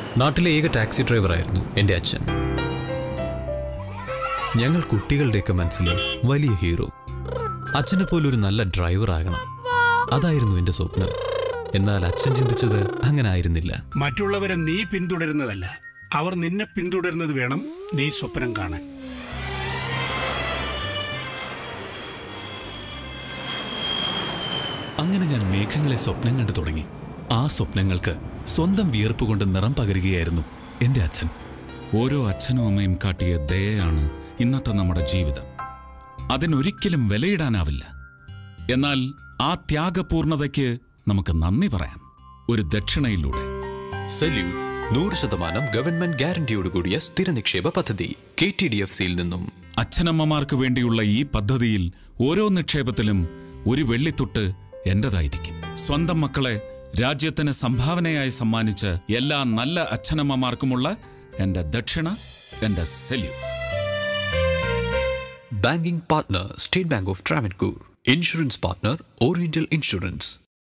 നാട്ടിലെ ഏക ടാക്സി ഡ്രൈവറായിരുന്നു എൻ്റെ അച്ഛൻ ഞങ്ങൾ കുട്ടികളുടെയൊക്കെ മനസ്സിലെ വലിയ ഹീറോ അച്ഛനെ പോലെ ഒരു നല്ല ഡ്രൈവർ ആകണം അതായിരുന്നു എൻ്റെ സ്വപ്നം എന്നാൽ അച്ഛൻ ചിന്തിച്ചത് അങ്ങനെ ആയിരുന്നില്ല മറ്റുള്ളവരെ നീ പിന്തുടരുന്നതല്ല അവർ നിന്നെ പിന്തുടരുന്നത് വേണം നീ സ്വപ്നം കാണാൻ അങ്ങനെ ഞാൻ മേഘങ്ങളെ സ്വപ്നം കണ്ടു തുടങ്ങി ആ സ്വപ്നങ്ങൾക്ക് സ്വന്തം വിയർപ്പ് കൊണ്ട് നിറം പകരുകയായിരുന്നു എന്റെ അച്ഛൻ ഓരോ അച്ഛനും അമ്മയും കാട്ടിയ ദയയാണ് ഇന്നത്തെ നമ്മുടെ ജീവിതം അതിനൊരിക്കലും വിലയിടാനാവില്ല എന്നാൽ ആ ത്യാഗപൂർണതയ്ക്ക് നമുക്ക് നന്ദി പറയാം ഒരു ദക്ഷിണയിലൂടെ സല്യൂട്ട് നൂറ് ശതമാനം ഗവൺമെന്റ് ഗ്യാരണ്ടിയോടുകൂടിയ സ്ഥിര നിക്ഷേപ പദ്ധതി കെ ടി ഡി എഫ് സിയിൽ നിന്നും അച്ഛനമ്മമാർക്ക് വേണ്ടിയുള്ള ഈ പദ്ധതിയിൽ ഓരോ നിക്ഷേപത്തിലും ഒരു വെള്ളിത്തുട്ട് എന്റേതായിരിക്കും സ്വന്തം മക്കളെ രാജ്യത്തിന് സംഭാവനയായി സമ്മാനിച്ച് എല്ലാ നല്ല അച്ഛനമ്മമാർക്കുമുള്ള എന്റെ ദക്ഷിണ എന്റെ salute banking partner State Bank of Travancore insurance partner Oriental insurance